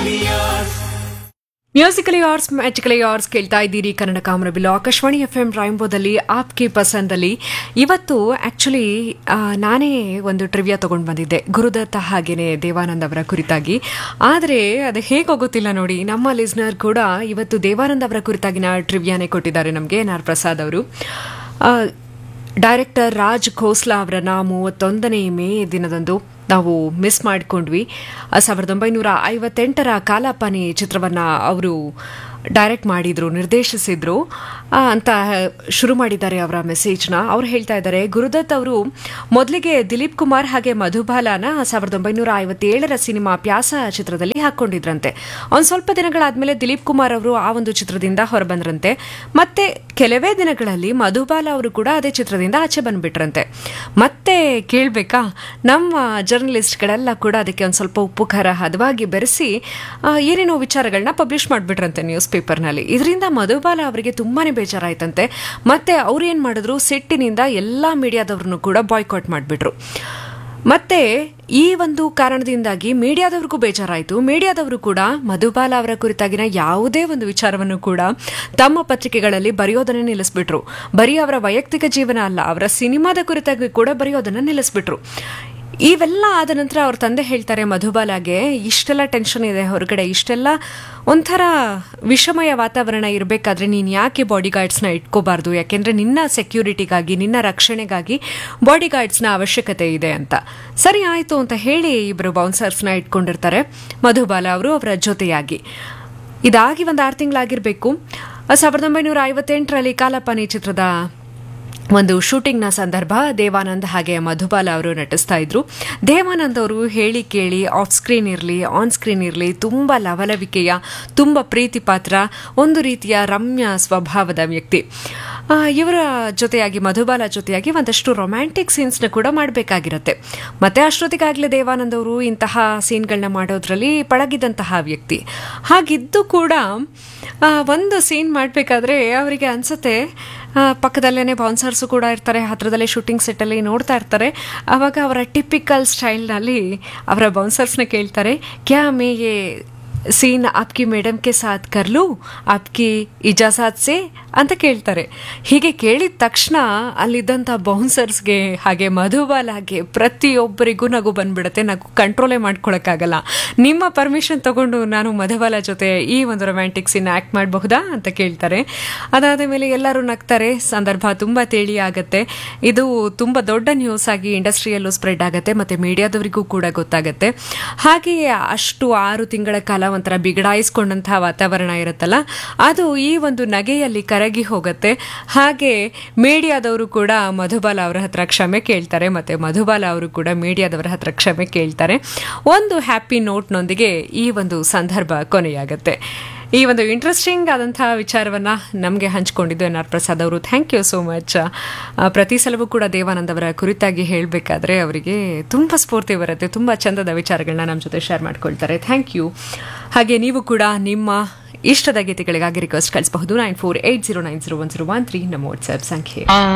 musically hours magically ಆರ್ಸ್ ಕೇಳ್ತಾ ಇದ್ದೀರಿ ಕನ್ನಡ ಕಾಮರಬಿಲ್ಲು ಆಕಾಶವಾಣಿ ಎಫ್ ಎಂ ರಾಯಂಬೋದಲ್ಲಿ ಆಪ್ಗೆ ಪಸಂದಲ್ಲಿ ಇವತ್ತು ಆಕ್ಚುಲಿ ನಾನೇ ಒಂದು ಟ್ರಿವಿಯಾ ತಗೊಂಡು ಬಂದಿದ್ದೆ ಗುರುದತ್ತ ಹಾಗೇನೆ ದೇವಾನಂದ್ ಅವರ ಕುರಿತಾಗಿ ಆದರೆ ಅದು ಹೇಗೆ ಗೊತ್ತಿಲ್ಲ ನೋಡಿ ನಮ್ಮ ಲಿಸ್ನರ್ ಕೂಡ ಇವತ್ತು ದೇವಾನಂದ್ ಅವರ ಕುರಿತಾಗಿನ ಟ್ರಿವಿಯಾನೇ ಕೊಟ್ಟಿದ್ದಾರೆ ನಮಗೆ ಎನ್ ಆರ್ ಪ್ರಸಾದ್ ಅವರು ಆ, ಡೈರೆಕ್ಟರ್ ರಾಜ್ ಖೋಸ್ಲಾ ಅವರನ್ನ ಮೂವತ್ತೊಂದನೇ ಮೇ ದಿನದಂದು ನಾವು ಮಿಸ್ ಮಾಡಿಕೊಂಡ್ವಿ ಸಾವಿರದ ಒಂಬೈನೂರ ಐವತ್ತೆಂಟರ ಕಾಲಾಪಾನಿ ಚಿತ್ರವನ್ನ ಅವರು ಡೈರೆಕ್ಟ್ ಮಾಡಿದ್ರು ನಿರ್ದೇಶಿಸಿದ್ರು ಆ, ಅಂತ ಶುರು ಮಾಡಿದ್ದಾರೆ ಅವರ ಮೆಸೇಜ್ನ ಅವ್ರು ಹೇಳ್ತಾ ಇದ್ದಾರೆ ಗುರುದತ್ ಅವರು ಮೊದಲಿಗೆ ದಿಲೀಪ್ ಕುಮಾರ್ ಹಾಗೆ ಮಧುಬಾಲನ ಸಾವಿರದ ಒಂಬೈನೂರ ಐವತ್ತೇಳರ ಸಿನಿಮಾ ಪ್ಯಾಸ ಚಿತ್ರದಲ್ಲಿ ಹಾಕೊಂಡಿದ್ರಂತೆ ಒಂದು ಸ್ವಲ್ಪ ದಿನಗಳಾದ್ಮೇಲೆ ದಿಲೀಪ್ ಕುಮಾರ್ ಅವರು ಆ ಒಂದು ಚಿತ್ರದಿಂದ ಹೊರಬಂದ್ರಂತೆ ಮತ್ತೆ ಕೆಲವೇ ದಿನಗಳಲ್ಲಿ ಮಧುಬಾಲ ಅವರು ಕೂಡ ಅದೇ ಚಿತ್ರದಿಂದ ಆಚೆ ಬಂದ್ಬಿಟ್ರಂತೆ ಮತ್ತೆ ಕೇಳಬೇಕಾ ನಮ್ಮ ಜರ್ನಲಿಸ್ಟ್ಗಳೆಲ್ಲ ಕೂಡ ಅದಕ್ಕೆ ಒಂದು ಸ್ವಲ್ಪ ಉಪ್ಪು ಖಾರ ಹದವಾಗಿ ಬೆರೆಸಿ ಆ, ಏನೇನೋ ವಿಚಾರಗಳನ್ನ ಪಬ್ಲಿಷ್ ಮಾಡಿಬಿಟ್ರಂತೆ ನ್ಯೂಸ್ ಪೇಪರ್ನಲ್ಲಿ ಇದರಿಂದ ಮಧುಬಾಲ ಅವರಿಗೆ ತುಂಬಾನೇ ಬೇಜಾರಾಯ್ತಂತೆ ಮತ್ತೆ ಅವ್ರು ಏನು ಮಾಡಿದ್ರು ಸಿಟ್ಟಿನಿಂದ ಎಲ್ಲ ಮೀಡಿಯಾದವ್ರನ್ನು ಕೂಡ ಬಾಯ್ಕಾಟ್ ಮಾಡಿಬಿಟ್ರು ಮತ್ತೆ ಈ ಒಂದು ಕಾರಣದಿಂದಾಗಿ ಮೀಡಿಯಾದವ್ರಿಗೂ ಬೇಜಾರಾಯಿತು ಮೀಡಿಯಾದವರು ಕೂಡ ಮಧುಬಾಲ ಅವರ ಕುರಿತಾಗಿನ ಯಾವುದೇ ಒಂದು ವಿಚಾರವನ್ನು ಕೂಡ ತಮ್ಮ ಪತ್ರಿಕೆಗಳಲ್ಲಿ ಬರೆಯೋದನ್ನೇ ನಿಲ್ಲಿಸ್ಬಿಟ್ರು ಬರೀ ಅವರ ವೈಯಕ್ತಿಕ ಜೀವನ ಅಲ್ಲ ಅವರ ಸಿನಿಮಾದ ಕುರಿತಾಗಿ ಕೂಡ ಬರೆಯೋದನ್ನ ನಿಲ್ಲಿಸ್ಬಿಟ್ರು ಇವೆಲ್ಲ ಆದ ನಂತರ ಅವ್ರ ತಂದೆ ಹೇಳ್ತಾರೆ ಮಧುಬಾಲಾಗೆ ಇಷ್ಟೆಲ್ಲ ಟೆನ್ಷನ್ ಇದೆ ಹೊರಗಡೆ ಇಷ್ಟೆಲ್ಲ ಒಂಥರ ವಿಷಮಯ ವಾತಾವರಣ ಇರಬೇಕಾದ್ರೆ ನೀನು ಯಾಕೆ ಬಾಡಿ ಗಾರ್ಡ್ಸ್ನ ಇಟ್ಕೋಬಾರ್ದು ಯಾಕೆಂದ್ರೆ ನಿನ್ನ ಸೆಕ್ಯೂರಿಟಿಗಾಗಿ ನಿನ್ನ ರಕ್ಷಣೆಗಾಗಿ ಬಾಡಿ ಗಾರ್ಡ್ಸ್ನ ಅವಶ್ಯಕತೆ ಇದೆ ಅಂತ ಸರಿ ಆಯಿತು ಅಂತ ಹೇಳಿ ಇಬ್ಬರು ಬೌನ್ಸರ್ಸ್ನ ಇಟ್ಕೊಂಡಿರ್ತಾರೆ ಮಧುಬಾಲ ಅವರು ಅವರ ಜೊತೆಯಾಗಿ ಇದಾಗಿ ಒಂದು ಆರು ತಿಂಗಳಾಗಿರಬೇಕು ಸಾವಿರದ ಒಂಬೈನೂರ ಐವತ್ತೆಂಟರಲ್ಲಿ ಕಾಲಪಾನಿ ಚಿತ್ರದ ಒಂದು ಶೂಟಿಂಗ್ನ ಸಂದರ್ಭ ದೇವಾನಂದ್ ಹಾಗೆ ಮಧುಬಾಲ ಅವರು ನಟಿಸ್ತಾ ಇದ್ರು ದೇವಾನಂದ್ ಅವರು ಹೇಳಿ ಕೇಳಿ ಆಫ್ ಸ್ಕ್ರೀನ್ ಇರಲಿ ಆನ್ ಸ್ಕ್ರೀನ್ ಇರಲಿ ತುಂಬ ಲವಲವಿಕೆಯ ತುಂಬ ಪ್ರೀತಿ ಪಾತ್ರ ಒಂದು ರೀತಿಯ ರಮ್ಯ ಸ್ವಭಾವದ ವ್ಯಕ್ತಿ ಆ, ಇವರ ಜೊತೆಯಾಗಿ ಮಧುಬಾಲ ಜೊತೆಯಾಗಿ ಒಂದಷ್ಟು ರೊಮ್ಯಾಂಟಿಕ್ ಸೀನ್ಸ್ನ ಕೂಡ ಮಾಡಬೇಕಾಗಿರುತ್ತೆ ಮತ್ತೆ ಅಷ್ಟೊತ್ತಿಗಾಗಲೇ ದೇವಾನಂದ್ ಅವರು ಇಂತಹ ಸೀನ್ಗಳನ್ನ ಮಾಡೋದ್ರಲ್ಲಿ ಪಳಗಿದಂತಹ ವ್ಯಕ್ತಿ ಹಾಗಿದ್ದು ಕೂಡ ಆ, ಒಂದು ಸೀನ್ ಮಾಡಬೇಕಾದ್ರೆ ಅವರಿಗೆ ಅನ್ಸುತ್ತೆ ಆ, ಪಕ್ಕದಲ್ಲೇನೆ ಬೌನ್ಸರ್ಸು ಕೂಡ ಇರ್ತಾರೆ ಹತ್ರದಲ್ಲೇ ಶೂಟಿಂಗ್ ಸೆಟ್ಟಲ್ಲಿ ನೋಡ್ತಾ ಇರ್ತಾರೆ ಆವಾಗ ಅವರ ಟಿಪಿಕಲ್ ಸ್ಟೈಲ್ನಲ್ಲಿ ಅವರ ಬೌನ್ಸರ್ಸ್ನ ಕೇಳ್ತಾರೆ ಕ್ಯಾ ಮೇ ಯೇ ಸೀನ್ ಆಪ್ಕಿ ಮೇಡಮ್ ಕೆ ಸಾಥ್ ಕರ್ಲು ಆಪ್ಕಿ ಇಜಾಸಾತ್ ಸೆ ಅಂತ ಕೇಳ್ತಾರೆ ಹೀಗೆ ಕೇಳಿದ ತಕ್ಷಣ ಅಲ್ಲಿದ್ದಂಥ ಬೌನ್ಸರ್ಸ್ಗೆ ಹಾಗೆ ಮಧುಬಾಲಾಗೆ ಪ್ರತಿಯೊಬ್ಬರಿಗೂ ನಗು ಬಂದ್ಬಿಡುತ್ತೆ ನಗು ಕಂಟ್ರೋಲೇ ಮಾಡ್ಕೊಳಕ್ಕಾಗಲ್ಲ ನಿಮ್ಮ ಪರ್ಮಿಷನ್ ತಗೊಂಡು ನಾನು ಮಧುಬಾಲ ಜೊತೆ ಈ ಒಂದು ರೊಮ್ಯಾಂಟಿಕ್ ಸೀನ್ ಆ್ಯಕ್ಟ್ ಮಾಡಬಹುದಾ ಅಂತ ಕೇಳ್ತಾರೆ ಅದಾದ ಮೇಲೆ ಎಲ್ಲರೂ ನಗ್ತಾರೆ ಸಂದರ್ಭ ತುಂಬ ತೇಳಿ ಆಗುತ್ತೆ ಇದು ತುಂಬ ದೊಡ್ಡ ನ್ಯೂಸ್ ಆಗಿ ಇಂಡಸ್ಟ್ರಿಯಲ್ಲೂ ಸ್ಪ್ರೆಡ್ ಆಗುತ್ತೆ ಮತ್ತು ಮೀಡಿಯಾದವರಿಗೂ ಕೂಡ ಗೊತ್ತಾಗುತ್ತೆ ಹಾಗೆಯೇ ಅಷ್ಟು ಆರು ತಿಂಗಳ ಕಾಲ ಒಂಥರ ಬಿಗಡಾಯಿಸ್ಕೊಂಡಂತಹ ವಾತಾವರಣ ಇರುತ್ತಲ್ಲ ಅದು ಈ ಒಂದು ನಗೆಯಲ್ಲಿ ಕರಗಿ ಹೋಗುತ್ತೆ ಹಾಗೆ ಮೀಡಿಯಾದವರು ಕೂಡ ಮಧುಬಾಲ ಅವರ ಹತ್ರ ಕ್ಷಮೆ ಕೇಳ್ತಾರೆ ಮತ್ತೆ ಮಧುಬಾಲ ಅವರು ಕೂಡ ಮೀಡಿಯಾದವರ ಹತ್ರ ಕ್ಷಮೆ ಕೇಳ್ತಾರೆ ಒಂದು ಹ್ಯಾಪಿ ನೋಟ್ನೊಂದಿಗೆ ಈ ಒಂದು ಸಂದರ್ಭ ಕೊನೆಯಾಗುತ್ತೆ ಈ ಒಂದು ಇಂಟ್ರೆಸ್ಟಿಂಗ್ ಆದಂತಹ ವಿಚಾರವನ್ನ ನಮಗೆ ಹಂಚಿಕೊಂಡಿದ್ದು ಎನ್ ಆರ್ ಪ್ರಸಾದ್ ಅವರು ಥ್ಯಾಂಕ್ ಯು ಸೋ ಮಚ್ ಪ್ರತಿ ಸಲವೂ ಕೂಡ ದೇವಾನಂದ್ ಅವರ ಕುರಿತಾಗಿ ಹೇಳಬೇಕಾದ್ರೆ ಅವರಿಗೆ ತುಂಬ ಸ್ಫೂರ್ತಿ ಬರುತ್ತೆ ತುಂಬ ಚಂದದ ವಿಚಾರಗಳನ್ನ ನಮ್ಮ ಜೊತೆ ಶೇರ್ ಮಾಡ್ಕೊಳ್ತಾರೆ ಥ್ಯಾಂಕ್ ಯು ಹಾಗೆ ನೀವು ಕೂಡ ನಿಮ್ಮ ಇಷ್ಟದ ಗೀತೆಗಳಿಗಾಗಿ ರಿಕ್ವೆಸ್ಟ್ ಕಳಿಸಬಹುದು nine four eight zero nine zero one zero one three ನಮ್ಮ ವಾಟ್ಸ್ಆ್ಯಪ್ ಸಂಖ್ಯೆ